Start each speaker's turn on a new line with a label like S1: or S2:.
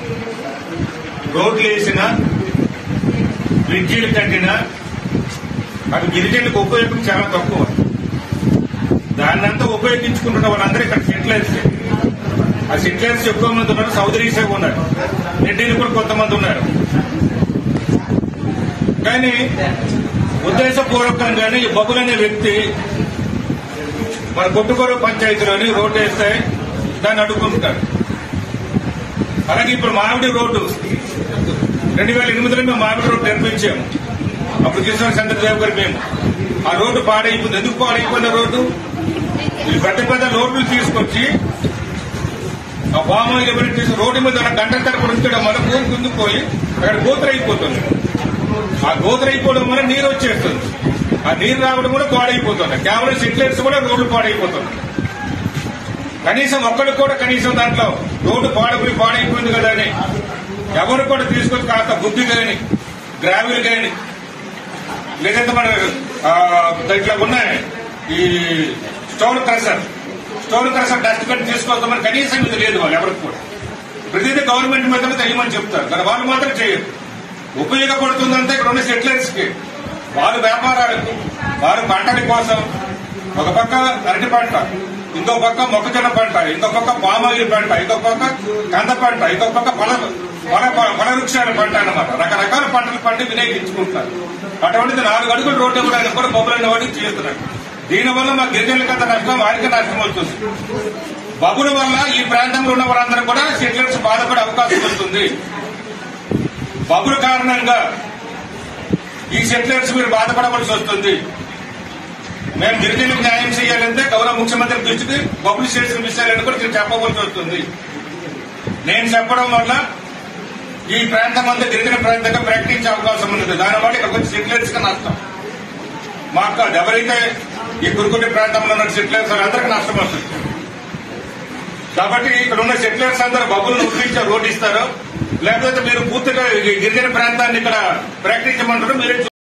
S1: రోడ్లు వేసిన బ్రిడ్జీలు కట్టినా అవి గిరిజనులకు ఉపయోగం చాలా తక్కువ దాన్నంతా ఉపయోగించుకుంటున్న వాళ్ళందరూ ఇక్కడ సెటిలర్స్ ఆ సెటిలర్స్ ఎక్కువ మంది ఉన్నారు సౌదరీసే ఉన్నారు రెడ్డిలు కూడా కొంతమంది ఉన్నారు కానీ ఉద్దేశపూర్వకంగానే ఈ బబుల్ అనే వ్యక్తి మన కొట్టుకోరు పంచాయతీలోని రోడ్డు వేస్తే దాన్ని అడ్డుకుంటాడు అలాగే ఇప్పుడు మామిడి రోడ్డు రెండు వేల ఎనిమిదిలో మేము మామిడి రోడ్డు నిర్మించాము అప్పుడు కిషోర్ చంద్రదేవ్ గారు మేము ఆ రోడ్డు పాడైపోయింది ఎందుకు పాడైపోయింది ఆ రోడ్డు ఈ పెద్ద పెద్ద రోడ్లు తీసుకొచ్చి ఆ వామాయిలు ఎవరికి తీసి రోడ్డు మీద ఉన్న గంట తరపు ఉంచడం వల్ల ఊరు కుందుకుపోయి అక్కడ గోతురు అయిపోతుంది ఆ గోతురు అయిపోవడం వల్ల నీరు వచ్చేస్తుంది ఆ నీరు రావడం కూడా పాడైపోతుంది కేవలం సెటిలర్స్ కూడా రోడ్లు పాడైపోతుంది కనీసం ఒక్కడు కూడా కనీసం దాంట్లో రోడ్డు పాడైపోయి పాడైపోయింది కదా అని ఎవరు కూడా తీసుకొచ్చి కాస్త బుద్ధి కానీ గ్రావిల్ కానీ లేదంటే మన ఆ, ఇట్లా ఉన్నాయి ఈ stone crusher stone crusher dust cut తీసుకొస్తామని కనీసం ఇది లేదు వాళ్ళు ఎవరికి కూడా ప్రతిదీ గవర్నమెంట్ మీద తెలియమని చెప్తారు కానీ వాళ్ళు మాత్రం చేయరు ఉపయోగపడుతుందంటే ఇక్కడ ఉన్న సెటిలర్స్ కి వారు వ్యాపారాలకు వారు పంటల కోసం ఒక పక్క అరటి పంట ఇంకో పక్క మొక్కజొన్న పంట ఇంకో పక్క పామాయిల్ పంట ఇంకో పక్క కంద పంట ఇంకో పక్క ఫల ఫల ఫల వృక్షాల పంట అన్నమాట రకరకాల పంటలు పండి వినియోగించుకుంటారు అటువంటిది నాలుగు అడుగులు రోడ్డు ఇవ్వడానికి కూడా బొబ్బులైన వాడికి చేస్తున్నారు దీనివల్ల మా గిరిజనులకు అంత నష్టం వారికి నష్టం వస్తుంది బబుల వల్ల ఈ ప్రాంతంలో ఉన్న వారందరూ కూడా సెటిలర్స్ బాధపడే అవకాశం వస్తుంది బబుల కారణంగా ఈ సెటిలర్స్ మీరు బాధపడవలసి వస్తుంది మేము గిరిజనులకు న్యాయం చేయాలంటే గౌరవ ముఖ్యమంత్రి దృష్టికి బబుల్ చేసిన విషయాలను కూడా నేను చెప్పవలసి వస్తుంది నేను చెప్పడం వల్ల ఈ ప్రాంతం అంతా గిరిజన ప్రాంతంగా ప్రకటించే అవకాశం ఉంది దానివల్ల ఇక్కడ కొంచెం సెటిలర్స్ కి నష్టం మాకు కాదు ఎవరైతే ఈ కురుకుంటి ప్రాంతంలో ఉన్న సెటిలర్స్ అందరికీ నష్టం వస్తుంది కాబట్టి ఇక్కడ ఉన్న సెటిలర్స్ అందరూ బబుల్ని ఉద్దించే రోడ్డు ఇస్తారు లేకపోతే మీరు పూర్తిగా ఈ గిరిజన ప్రాంతాన్ని ఇక్కడ ప్రకటించమంటారు మీరే